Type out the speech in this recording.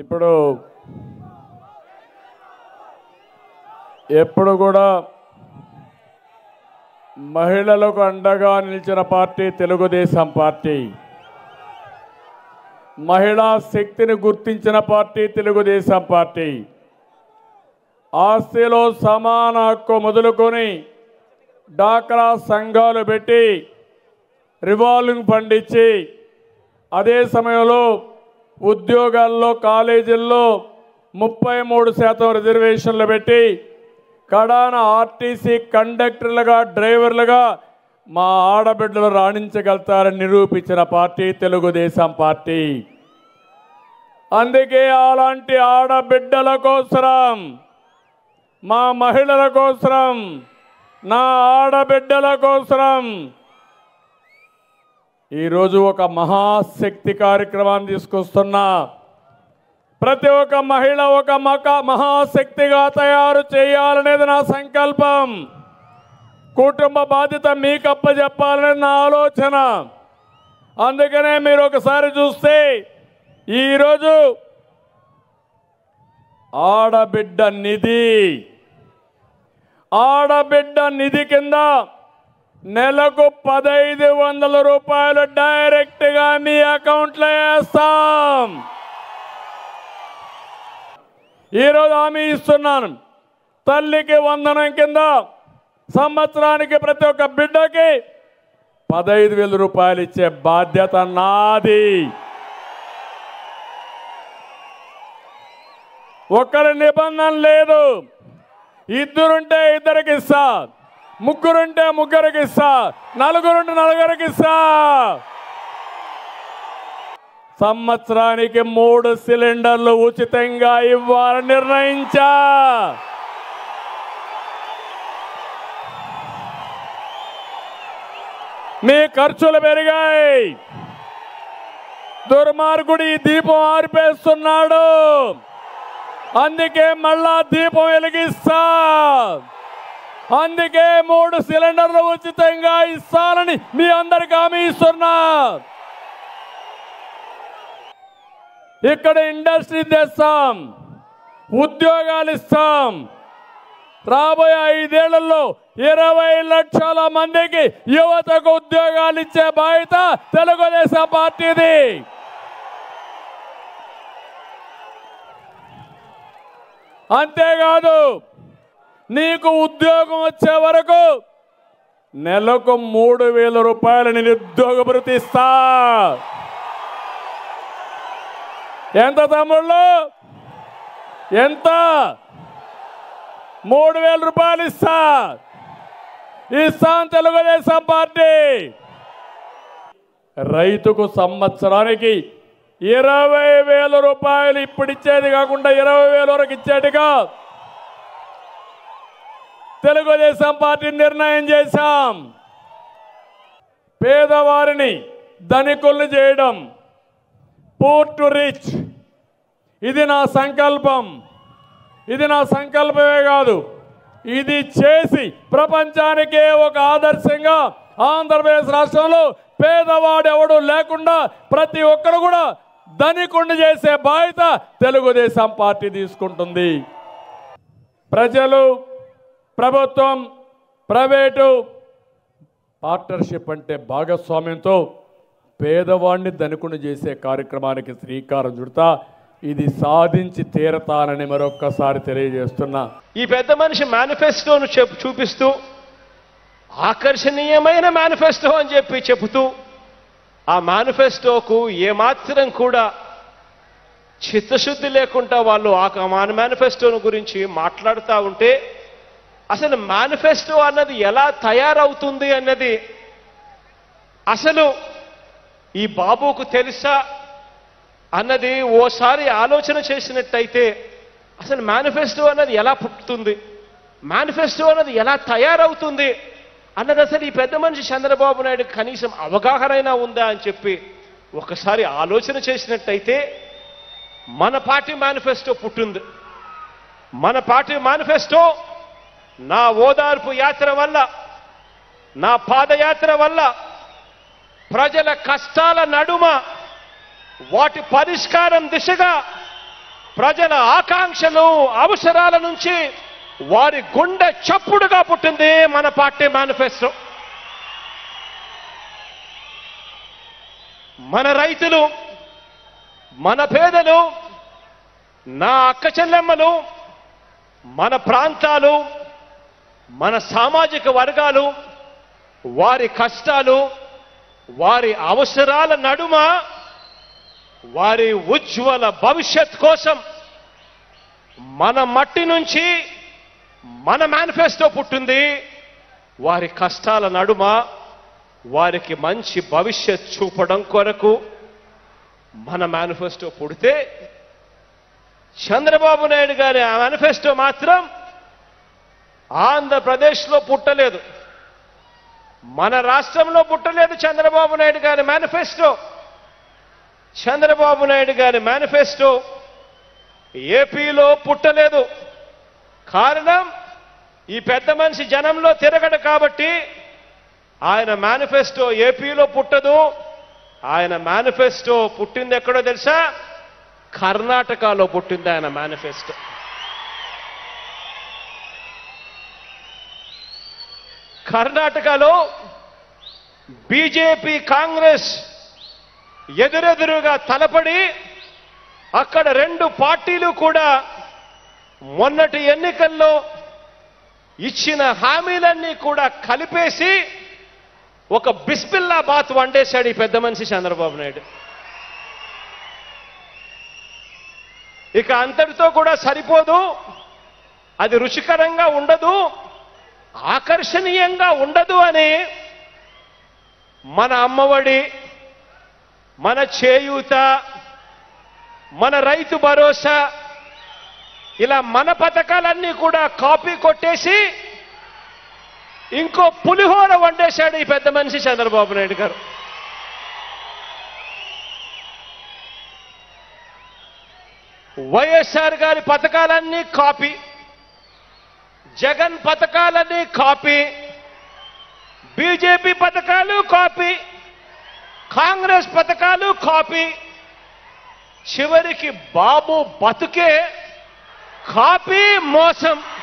ఇప్పుడు ఎప్పుడు కూడా మహిళలకు అండగా నిలిచిన పార్టీ తెలుగుదేశం పార్టీ మహిళా శక్తిని గుర్తించిన పార్టీ తెలుగుదేశం పార్టీ ఆస్తిలో సమాన హక్కు మొదలుకొని డాక్రా సంఘాలు పెట్టి రివాల్వింగ్ ఫండ్ ఇచ్చి అదే సమయంలో ఉద్యోగాల్లో కాలేజీల్లో ముప్పై మూడు శాతం రిజర్వేషన్లు పెట్టి కడాన ఆర్టీసీ కండక్టర్లుగా డ్రైవర్లుగా మా ఆడబిడ్డలు రాణించగలుగుతారని నిరూపించిన పార్టీ తెలుగుదేశం పార్టీ అందుకే అలాంటి ఆడబిడ్డల కోసరం మా మహిళల కోసరం నా ఆడబిడ్డల కోసరం ఈరోజు ఒక మహాశక్తి కార్యక్రమాన్ని తీసుకొస్తున్నా ప్రతి ఒక్క మహిళ ఒక మక మహాశక్తిగా తయారు చేయాలనేది నా సంకల్పం కుటుంబ బాధ్యత మీకు అప్పచెప్పాలనేది నా ఆలోచన అందుకనే మీరు ఒకసారి చూస్తే ఈరోజు ఆడబిడ్డ నిధి ఆడబిడ్డ నిధి కింద నెలకు పదైదు వందల రూపాయలు డైరెక్ట్గా మీ అకౌంట్లో వేస్తాం ఈరోజు హామీ ఇస్తున్నాను తల్లికి వందనం కింద సంవత్సరానికి ప్రతి ఒక్క బిడ్డకి పదహైదు వేల రూపాయలు ఇచ్చే బాధ్యత నాది ఒకరి నిబంధన లేదు ఇద్దరుంటే ఇద్దరికి ఇస్తా ముగ్గురుంటే ముగ్గురికి ఇస్తా నలుగురుంటే నలుగురికి ఇస్తా సంవత్సరానికి మూడు సిలిండర్లు ఉచితంగా ఇవ్వాలని నిర్ణయించా మీ ఖర్చులు పెరిగాయి దుర్మార్గుడు ఈ దీపం ఆర్పేస్తున్నాడు అందుకే మళ్ళా దీపం వెలిగిస్తా అందుకే మూడు సిలిండర్లు ఉచితంగా ఇస్తానని మీ అందరికి హామీ ఇస్తున్నా ఇక్కడ ఇండస్ట్రీ తెస్తాం ఉద్యోగాలు ఇస్తాం రాబోయే ఐదేళ్లలో ఇరవై లక్షల మందికి యువతకు ఉద్యోగాలు ఇచ్చే బాధ్యత తెలుగుదేశం పార్టీది అంతేకాదు నీకు ఉద్యోగం వచ్చే వరకు నెలకు మూడు వేల రూపాయలు నిరుద్యోగ భృతి ఇస్తా ఎంత తమ్ముళ్ళు ఎంత మూడు వేల రూపాయలు ఇస్తా ఇస్తాం తెలుగుదేశం పార్టీ రైతుకు సంవత్సరానికి ఇరవై వేల రూపాయలు ఇప్పుడు ఇచ్చేది కాకుండా ఇరవై వేల వరకు ఇచ్చేట్టుగా తెలుగుదేశం పార్టీ నిర్ణయం చేశాం పేదవారిని ధనికుల్ని చేయడం పూర్ టు రిచ్ ఇది నా సంకల్పం ఇది నా సంకల్పమే కాదు ఇది చేసి ప్రపంచానికే ఒక ఆదర్శంగా ఆంధ్రప్రదేశ్ రాష్ట్రంలో పేదవాడు ఎవడు లేకుండా ప్రతి ఒక్కరు కూడా ధనికుండి చేసే బాధ్యత తెలుగుదేశం పార్టీ తీసుకుంటుంది ప్రజలు ప్రభుత్వం ప్రైవేటు పార్ట్నర్షిప్ అంటే భాగస్వామ్యంతో పేదవాడిని ధనికుని చేసే కార్యక్రమానికి శ్రీకారం చుడతా ఇది సాధించి తీరతానని మరొక్కసారి తెలియజేస్తున్నా ఈ పెద్ద మనిషి మేనిఫెస్టోను చెప్ చూపిస్తూ ఆకర్షణీయమైన మేనిఫెస్టో అని చెప్పి చెబుతూ ఆ మేనిఫెస్టోకు ఏమాత్రం కూడా చిత్తశుద్ధి లేకుండా వాళ్ళు ఆ మేనిఫెస్టోను గురించి మాట్లాడుతూ ఉంటే అసలు మేనిఫెస్టో అన్నది ఎలా తయారవుతుంది అన్నది అసలు ఈ బాబుకు తెలుసా అన్నది ఓసారి ఆలోచన చేసినట్టయితే అసలు మేనిఫెస్టో అన్నది ఎలా పుట్టుతుంది మేనిఫెస్టో అన్నది ఎలా తయారవుతుంది అన్నది అసలు ఈ పెద్ద మనిషి చంద్రబాబు నాయుడు కనీసం అవగాహన అయినా ఉందా అని చెప్పి ఒకసారి ఆలోచన చేసినట్టయితే మన పార్టీ మేనిఫెస్టో పుట్టింది మన పార్టీ మేనిఫెస్టో నా ఓదార్పు యాత్ర వల్ల నా పాదయాత్ర వల్ల ప్రజల కష్టాల నడుమ వాటి పరిష్కారం దిశగా ప్రజల ఆకాంక్షలు అవసరాల నుంచి వారి గుండె చప్పుడుగా పుట్టింది మన పార్టీ మేనిఫెస్టో మన రైతులు మన పేదలు నా అక్క చెల్లెమ్మలు మన ప్రాంతాలు మన సామాజిక వర్గాలు వారి కష్టాలు వారి అవసరాల నడుమ వారి ఉజ్వల భవిష్యత్ కోసం మన మట్టి నుంచి మన మేనిఫెస్టో పుట్టింది వారి కష్టాల నడుమ వారికి మంచి భవిష్యత్ చూపడం కొరకు మన మేనిఫెస్టో పుడితే చంద్రబాబు నాయుడు గారి ఆ మేనిఫెస్టో మాత్రం ఆంధ్రప్రదేశ్లో పుట్టలేదు మన రాష్ట్రంలో పుట్టలేదు చంద్రబాబు నాయుడు గారి మేనిఫెస్టో చంద్రబాబు నాయుడు గారి మేనిఫెస్టో ఏపీలో పుట్టలేదు కారణం ఈ పెద్ద మనిషి జనంలో తిరగడు కాబట్టి ఆయన మేనిఫెస్టో ఏపీలో పుట్టదు ఆయన మేనిఫెస్టో పుట్టింది ఎక్కడో తెలుసా కర్ణాటకలో పుట్టింది ఆయన మేనిఫెస్టో కర్ణాటకలో బీజేపీ కాంగ్రెస్ ఎదురెదురుగా తలపడి అక్కడ రెండు పార్టీలు కూడా మొన్నటి ఎన్నికల్లో ఇచ్చిన హామీలన్నీ కూడా కలిపేసి ఒక బిస్మిల్లా బాత్ వండేశాడు ఈ పెద్ద మనిషి చంద్రబాబు నాయుడు ఇక అంతటితో కూడా సరిపోదు అది రుచికరంగా ఉండదు ఆకర్షణీయంగా ఉండదు అని మన అమ్మఒడి మన చేయూత మన రైతు భరోసా ఇలా మన పథకాలన్నీ కూడా కాపీ కొట్టేసి ఇంకో పులిహోర వండేశాడు ఈ పెద్ద మనిషి చంద్రబాబు నాయుడు గారు వైఎస్ఆర్ గారి పథకాలన్నీ కాపీ జగన్ పథకాలన్నీ కాపీ బీజేపీ పథకాలు కాపీ కాంగ్రెస్ పథకాలు కాపీ చివరికి బాబు బతుకే కాపీ మోసం